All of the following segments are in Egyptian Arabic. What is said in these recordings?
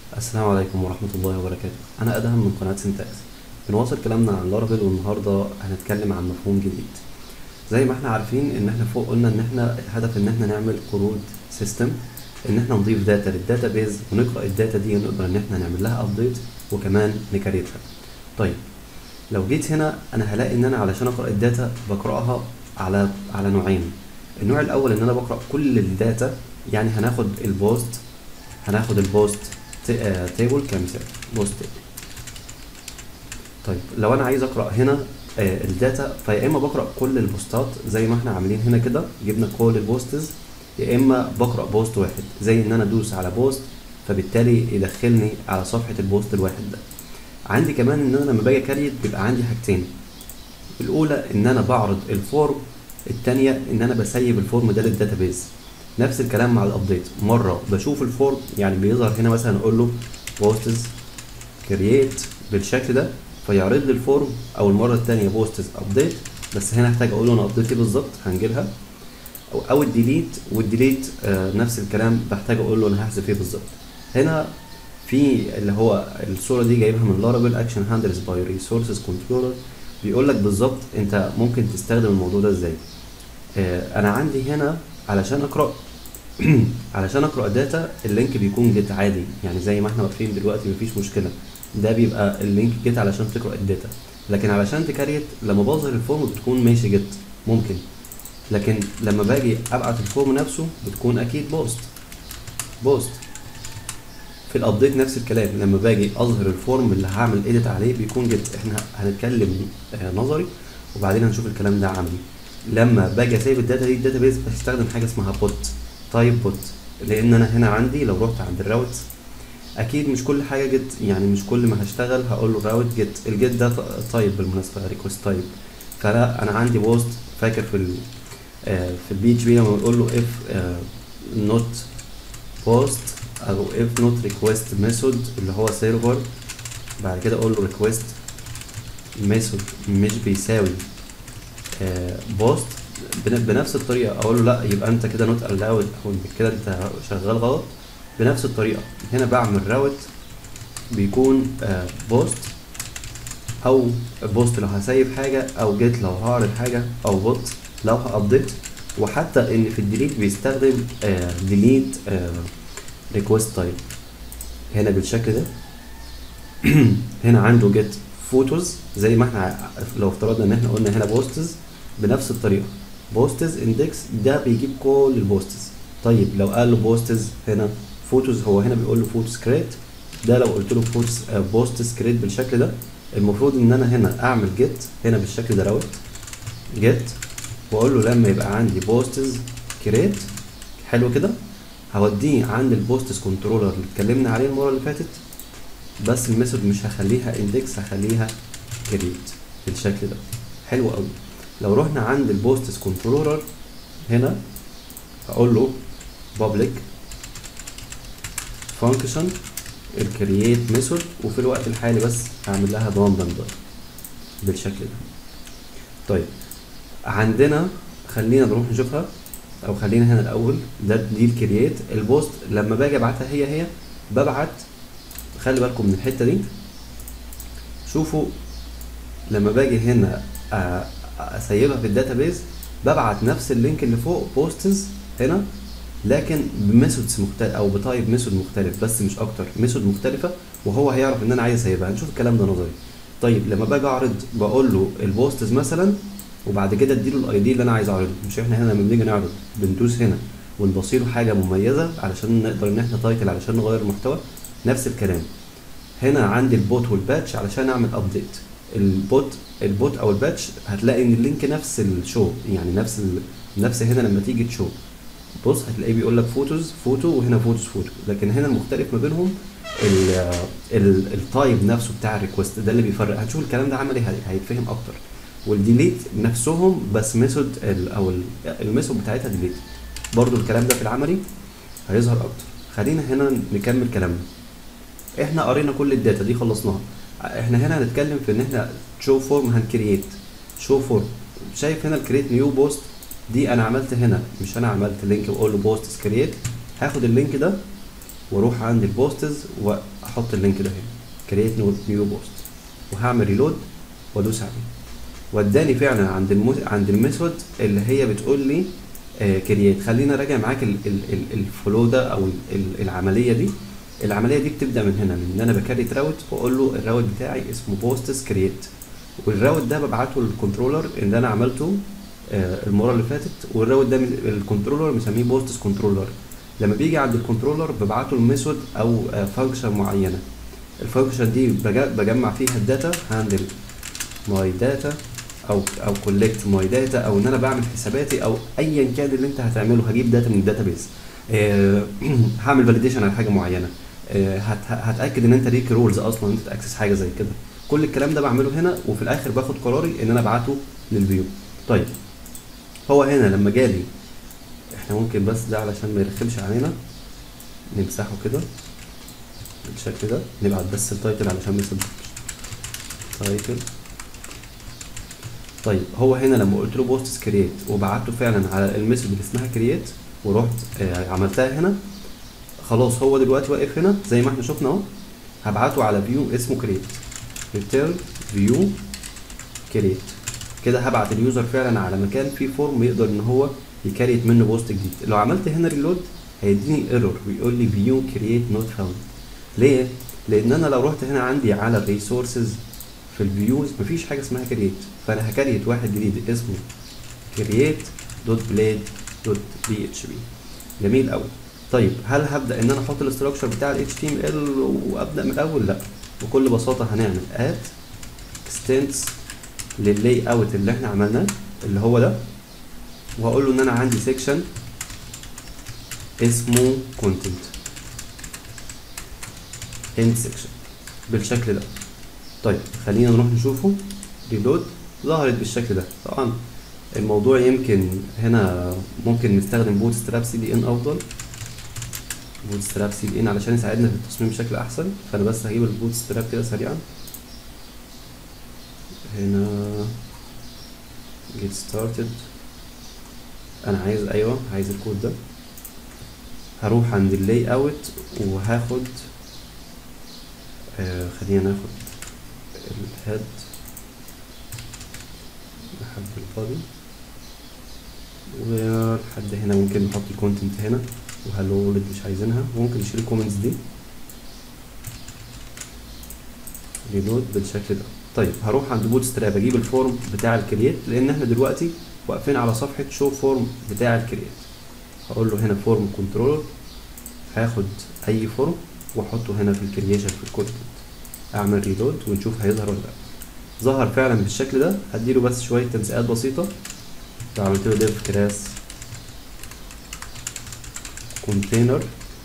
السلام عليكم ورحمة الله وبركاته أنا أدهم من قناة سنتاكس بنواصل كلامنا عن لارافيل والنهاردة هنتكلم عن مفهوم جديد زي ما احنا عارفين ان احنا فوق قلنا ان احنا الهدف ان احنا نعمل قروض سيستم ان احنا نضيف داتا للداتا بيز ونقرا الداتا دي نقدر ان احنا نعمل لها ابديت وكمان نكريتها طيب لو جيت هنا انا هلاقي ان انا علشان اقرا الداتا بقراها على على نوعين النوع الاول ان انا بقرا كل الداتا يعني هناخد البوست هناخد البوست تيبل كمثال بوست تيبل طيب لو انا عايز اقرا هنا آه، الداتا فيا اما بقرا كل البوستات زي ما احنا عاملين هنا كده جبنا كل البوستز يا اما بقرا بوست واحد زي ان انا ادوس على بوست فبالتالي يدخلني على صفحه البوست الواحد ده عندي كمان ان انا لما باجي كريت بيبقى عندي حاجتين الاولى ان انا بعرض الفورم الثانيه ان انا بسيب الفورم ده للداتابيز نفس الكلام مع الابديت مره بشوف الفورم يعني بيظهر هنا مثلا اقول له بوستز كرييت بالشكل ده فيعرض لي الفورم او المره الثانيه بوستز ابديت بس هنا هحتاج اقول له انا ابديت ايه بالظبط هنجيلها او او الديليت والديليت آه نفس الكلام بحتاج اقول له انا هحذف ايه بالظبط هنا في اللي هو الصوره دي جايبها من لارافيل اكشن هاندلز باي ريسورسز كنترولر بيقول لك بالظبط انت ممكن تستخدم الموضوع ده ازاي آه انا عندي هنا علشان اقرا علشان اقرا داتا اللينك بيكون جيت عادي يعني زي ما احنا واقفين دلوقتي مفيش مشكله ده بيبقى اللينك جيت علشان تقرا الداتا لكن علشان تكريت لما بظهر الفورم بتكون ماشي جيت ممكن لكن لما باجي ابعت الفورم نفسه بتكون اكيد بوست بوست في الابديت نفس الكلام لما باجي اظهر الفورم اللي هعمل ايديت عليه بيكون جيت احنا هنتكلم آه، نظري وبعدين هنشوف الكلام ده عملي لما باجي اسيب الداتا دي الداتا بيز بستخدم حاجه اسمها بوت تايب بوت لان انا هنا عندي لو رحت عند الراوت اكيد مش كل حاجه جيت يعني مش كل ما هشتغل هقول له راوت جيت الجيت ده تايب بالمناسبه ريكوست تايب فلا انا عندي بوست فاكر في ال آه، في البي اتش بي لما بقول له اف نوت بوست او اف نوت ريكويست ميثود اللي هو سيرفر بعد كده اقول له ريكويست ميثود مش بيساوي بوست بنفس الطريقه اقول له لا يبقى انت كده نوت الاود او كده انت شغال غلط بنفس الطريقه هنا بعمل راوت بيكون بوست او بوست لو هسيب حاجه او جيت لو هعرض حاجه او بوت لو هابديت وحتى ان في الديليت بيستخدم ديليت ريكوست تايب هنا بالشكل ده هنا عنده جيت فوتوز زي ما احنا لو افترضنا ان احنا قلنا هنا بوستز بنفس الطريقه بوستز اندكس ده بيجيب كل البوستز طيب لو قال له بوستز هنا فوتوز هو هنا بيقول له فوتوز كريت ده لو قلت له فوتوز بوستز كريت بالشكل ده المفروض ان انا هنا اعمل جيت هنا بالشكل ده راوت جيت واقول له لما يبقى عندي بوستز كريت حلو كده هوديه عند البوستس كنترولر اللي اتكلمنا عليه المره اللي فاتت بس الميثود مش هخليها اندكس هخليها كريت بالشكل ده حلو قوي لو رحنا عند البوستس كنترولر هنا هقول له public function الكرييت ميثود وفي الوقت الحالي بس هعمل لها ضمان بندر بالشكل ده طيب عندنا خلينا نروح نشوفها او خلينا هنا الاول ده دي الكرييت البوست لما باجي ابعتها هي هي ببعت خلي بالكم من الحته دي شوفوا لما باجي هنا اسيبها في الداتابيز ببعت نفس اللينك اللي فوق بوستز هنا لكن بميثودز مختلف او بتايب ميثود مختلف بس مش اكتر ميثود مختلفه وهو هيعرف ان انا عايز اسيبها هنشوف الكلام ده نظري طيب لما باجي اعرض بقول له البوستز مثلا وبعد كده اديله الاي دي اللي انا عايز اعرضه مش احنا هنا لما بنيجي نعرض بندوس هنا ونبصيله حاجه مميزه علشان نقدر ان احنا تايتل علشان نغير المحتوى نفس الكلام هنا عندي البوت والباتش علشان اعمل ابديت البوت البوت او الباتش هتلاقي ان اللينك نفس الشو يعني نفس ال... نفس هنا لما تيجي تشو بص هتلاقيه بيقول لك فوتوز فوتو وهنا فوتوز فوتو لكن هنا المختلف ما بينهم التايب نفسه بتاع الريكوست ده اللي بيفرق هتشوف الكلام ده عملي هيتفهم اكتر والديليت نفسهم بس ميثود او الميثود بتاعتها ديليت برضو الكلام ده في العملي هيظهر اكتر خلينا هنا نكمل كلامنا احنا قرينا كل الداتا دي خلصناها احنا هنا هنتكلم في ان احنا شو فورم هنكرييت شو فورم شايف هنا الكريت نيو بوست دي انا عملت هنا مش انا عملت لينك واقول له بوست كرييت هاخد اللينك ده واروح عند البوستز واحط اللينك ده هنا كريت نيو بوست وهعمل ريلود وادوس عليه وداني فعلا عند المو... عند الميثود اللي هي بتقول لي كرييت خلينا راجع معاك ال... ال... ال... الفلو ده او ال... العمليه دي العمليه دي بتبدا من هنا من ان انا بكريت راوت واقول له الراوت بتاعي اسمه بوستس كرييت والراوت ده ببعته للكنترولر اللي انا عملته المره اللي فاتت والراوت ده الكنترولر مسميه بوستس كنترولر لما بيجي عند الكنترولر ببعته الميثود او فانكشن معينه الفانكشن دي بجمع فيها الداتا هاندل ماي داتا او او كولكت ماي داتا او ان انا بعمل حساباتي او ايا كان اللي انت هتعمله هجيب داتا من الداتا بيز أه هعمل فاليديشن على حاجه معينه أه هت هتاكد ان انت ليك رولز اصلا انت تاكسس حاجه زي كده كل الكلام ده بعمله هنا وفي الاخر باخد قراري ان انا ابعته للفيو طيب هو هنا لما جالي احنا ممكن بس ده علشان ما يرخمش علينا نمسحه كده بالشكل ده نبعت بس التايتل علشان ما يسبقش تايتل طيب هو هنا لما قلت له بوست كرييت وبعته فعلا على الميثود اللي اسمها كرييت ورحت آه عملتها هنا خلاص هو دلوقتي واقف هنا زي ما احنا شفنا اهو هبعته على فيو اسمه كرييت ريتيرن فيو كرييت كده هبعت اليوزر فعلا على مكان فيه فورم يقدر ان هو يكريت منه بوست جديد لو عملت هنا ريلود هيديني ايرور بيقول لي فيو كرييت نوت فاوند ليه لان انا لو رحت هنا عندي على الريسورسز في الفيوز مفيش حاجه اسمها كرييت فانا هكريت واحد جديد اسمه كرييت دوت بليد دوت بي اتش بي جميل قوي طيب هل هبدا ان انا احط الاستراكشر بتاع ال HTML وابدا من الاول لا بكل بساطه هنعمل اد اكستنس لللاي اوت اللي احنا عملناه اللي هو ده وهقول له ان انا عندي سيكشن اسمه كونتنت end section بالشكل ده طيب خلينا نروح نشوفه ريلود ظهرت بالشكل ده طبعا الموضوع يمكن هنا ممكن نستخدم بوت ستراب سي دي ان افضل بوت ستراب سي دي ان علشان يساعدنا في التصميم بشكل احسن فانا بس هجيب البوت ستراب كده سريعا هنا get started انا عايز ايوه عايز الكود ده هروح عند اللاي اوت وهاخد آه خلينا ناخد الهيد لحد البادي ولحد هنا ممكن نحط الكونتنت هنا وهلو وولد مش عايزينها وممكن نشيل الكومنتس دي ريلود بالشكل ده طيب هروح عند بوت ستراب اجيب الفورم بتاع الكرييت لان احنا دلوقتي واقفين على صفحه شو فورم بتاع الكرييت هقول له هنا فورم كنترول هاخد اي فورم واحطه هنا في الكرييشن في الكونتنت اعمل ريلود ونشوف هيظهر ولا لا ظهر فعلا بالشكل ده هديله بس شويه تنسيقات بسيطه عملت له ديف كلاس كونتينر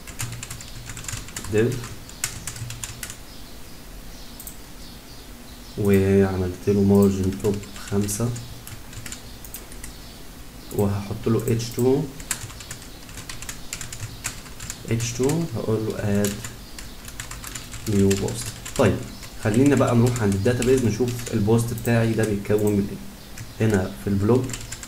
ديف وعملت له مارجن توب خمسة وهحط له h2 h2 هقول له add new post طيب خلينا بقى نروح عند الداتابيز نشوف البوست بتاعي ده بيتكون من ايه هنا في البلوج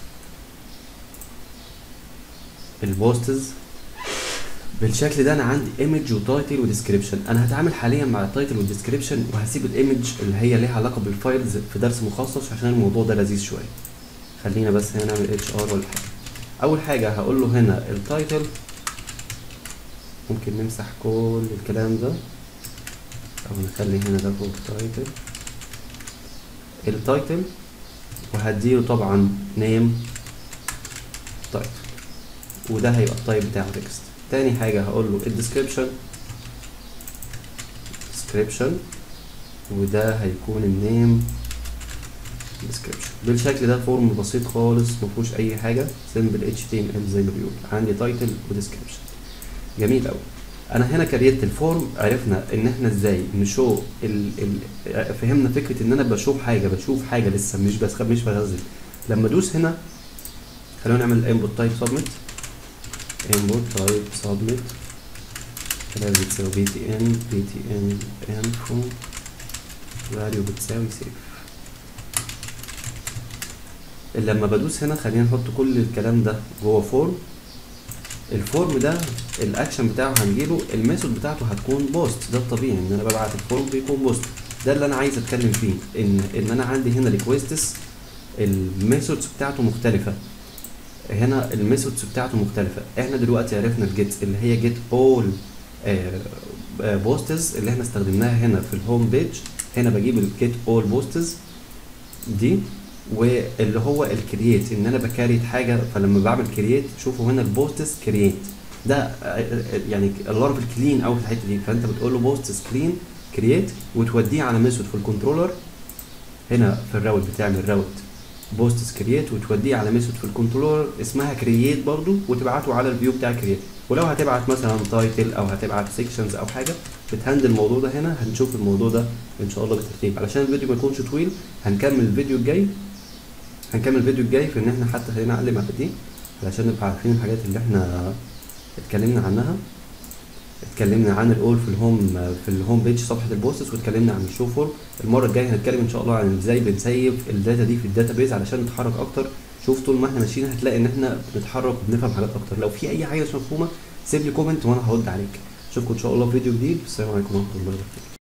البوستز بالشكل ده انا عندي ايمج وتايتل وديسكريبشن انا هتعامل حاليا مع التايتل والديسكريبشن وهسيب الايمج اللي هي ليها علاقه بالفايلز في درس مخصص عشان الموضوع ده لذيذ شويه خلينا بس هنا نعمل اتش ار ولا حاجه اول حاجه هقول له هنا التايتل ممكن نمسح كل الكلام ده او نخلي هنا ده فوق تايتل التايتل وهديله طبعا نيم تايتل وده هيبقى التايب بتاعه تكست تاني حاجة هقول له الديسكريبشن description وده هيكون النيم description بالشكل ده فورم بسيط خالص مفهوش اي حاجة simple HTML زي ما بيقول عندي تايتل وديسكريبشن جميل اوي انا هنا كريت الفورم عرفنا ان احنا ازاي نشو ال ال فهمنا فكره ان انا بشوف حاجه بشوف حاجه لسه مش بس مش بغزل لما ادوس هنا خلونا نعمل input type submit input type submit كده بتساوي بي تي ان بي تي ان info value بتساوي save لما بدوس هنا خلينا نحط كل الكلام ده جوه فورم الفورم ده الاكشن بتاعه هنجيله الميثود بتاعته هتكون بوست ده الطبيعي ان انا ببعت الفورم بيكون بوست ده اللي انا عايز اتكلم فيه ان ان انا عندي هنا ريكويستس الميثودز بتاعته مختلفه هنا الميثودز بتاعته مختلفه احنا دلوقتي عرفنا الجيت اللي هي جيت اول بوستز اللي احنا استخدمناها هنا في الهوم بيج هنا بجيب الجيت اول بوستز دي واللي هو الكرييت ان انا بكريت حاجه فلما بعمل كرييت شوفوا هنا البوستس كرييت ده آه، آه، يعني اللارف الكلين قوي في الحته دي فانت بتقول له بوستس كلين كرييت وتوديه على ميثود في الكنترولر هنا في الراوت بتعمل راوت بوستس كرييت وتوديه على ميثود في الكنترولر اسمها كرييت برضو وتبعته على الفيو بتاع كرييت ولو هتبعت مثلا تايتل او هتبعت سيكشنز او حاجه بتهندل الموضوع ده هنا هنشوف الموضوع ده ان شاء الله بالترتيب علشان الفيديو ما يكونش طويل هنكمل الفيديو الجاي هنكمل الفيديو الجاي في ان احنا حتى خلينا نعلم على دي علشان نبقى عارفين الحاجات اللي احنا اتكلمنا عنها اتكلمنا عن الاول في الهوم في الهوم بيج صفحه البوستس واتكلمنا عن الشو فورم المره الجايه هنتكلم ان شاء الله عن ازاي بنسيف الداتا دي في الداتا بيز علشان نتحرك اكتر شوف طول ما احنا ماشيين هتلاقي ان احنا بنتحرك وبنفهم حاجات اكتر لو في اي حاجه مش مفهومه سيب لي كومنت وانا هرد عليك اشوفكم ان شاء الله في فيديو جديد السلام عليكم ورحمه الله وبركاته